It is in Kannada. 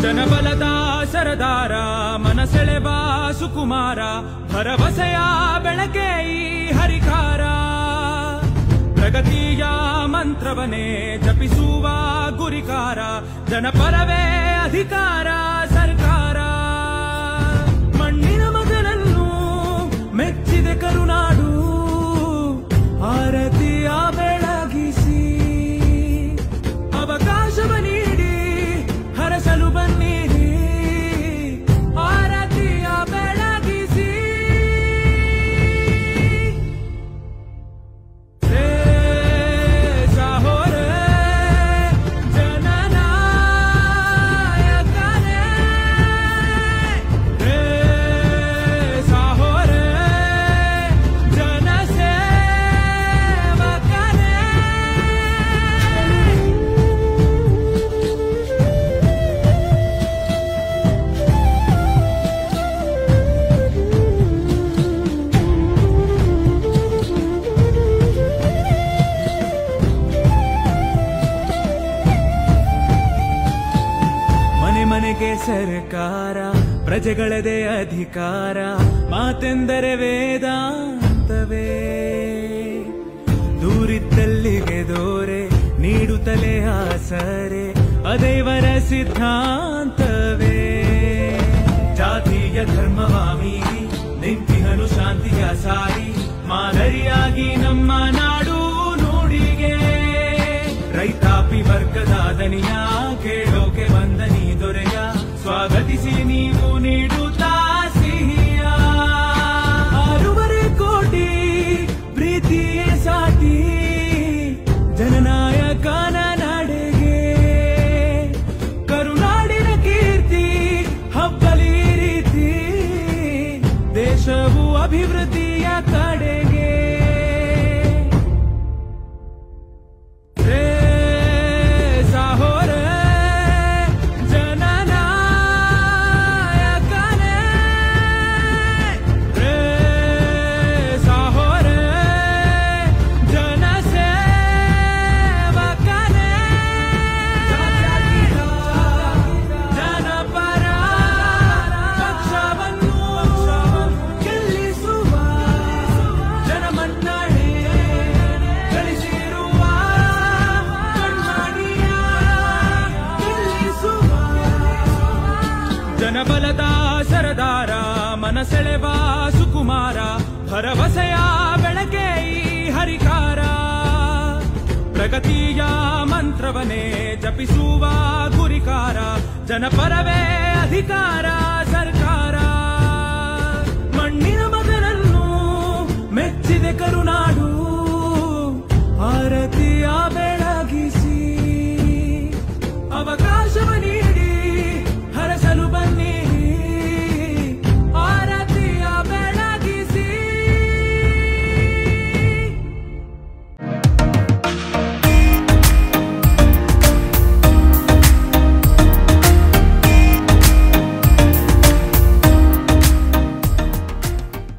ಜನಬಲದ ಸರದಾರ ಮನಸೆಳೆವ ಸುಕುಮಾರ ಭರವಸೆಯ ಬೆಳಕೆ ಈ ಹರಿಕಾರ ಪ್ರಗತಿಯ ಮಂತ್ರವನೇ ಜಪಿಸುವ ಗುರಿಕಾರ ಜನಪರವೇ ಅಧಿಕಾರ ಸರ್ಕಾರ ಮಣ್ಣಿನ ಮಗನನ್ನು ಮೆಚ್ಚಿದೆ ಕರುನಾಡು ಆರತಿಯ ಬೆಳಗಿಸಿ ಅವಕಾಶವ ನೀಡಿ ಹರಸಲು ಬನ್ನಿರಿ ಆರತಿಯ ಬೆಳಗಿಸಿ ದೇಶ ಹೊರೆ ಜನನಾಯಕನೇ ದೇಶ ಹೊರೆ ಜನಸೇವಕನೇ ಮನೆ ಮನೆಗೆ ಸರ್ಕಾರ ಪ್ರಜೆಗಳದೇ ಅಧಿಕಾರ ಮಾತೆಂದರೆ ವೇದಾಂತವೇ ದೂರಿದ್ದಲ್ಲಿಗೆ ದೋರೆ ನೀಡುತ್ತಲೇ ಆಸರೆ ಅದೈವರ ಸಿದ್ಧಾಂತವೇ ಜಾತಿಯ ಧರ್ಮವ ಮೀರಿ ನಿಂತಿಹನು ಶಾಂತಿಯ ಸಾರಿ ಮಾದರಿಯಾಗಿ ನಮ್ಮ ನಾಡು ನುಡಿಗೆ ರೈತಾಪಿ ವರ್ಗದ ದನಿಯ ಕೇಳೋಕೆ ಬಂದನಿ ದೊರೆಯ ಸ್ವಾಗತಿಸಿ ನೀವು ನೀಡುತ್ತಾ ಸಿಹಿಯ ಆರೂವರೆ ಕೋಟಿ ಪ್ರೀತಿಯೇ ಸಾಟಿ ಜನನಾಯಕನ ನಡೆಗೆ ಕರುನಾಡಿನ ಕೀರ್ತಿ ಹಬ್ಬಲಿ ರೀತಿ ದೇಶವು ಅಭಿವೃದ್ಧಿಯ ಕಡೆಗೆ ದೇಶ ಹೊರೆ ಜನನಾಯಕನೇ ದೇಶ ಹೊರೆ ಜನಸೇವಕನೇ ಜನಪರ ಪಕ್ಷವನ್ನು ಗೆಲ್ಲಿಸುವ ಜನಮನ್ನಣೆ ಗಳಿಸಿರುವ ಕಣ್ಮಣಿಯ ಗೆಲ್ಲಿಸುವ ಜನಬಲದ ಸರದಾರ ಮನಸೆಳೆವ ಸುಕುಮಾರ ಭರವಸೆಯ ಬೆಳಕೆ ಈ ಹರಿಕಾರ ಪ್ರಗತಿಯ ಮಂತ್ರವನೇ ಜಪಿಸುವ ಗುರಿಕಾರ ಜನಪರವೇ ಅಧಿಕಾರ ಸರ್ಕಾರ ಮಣ್ಣಿನ ಮಗನನ್ನು ಮೆಚ್ಚಿದೆ ಕರುನಾಡು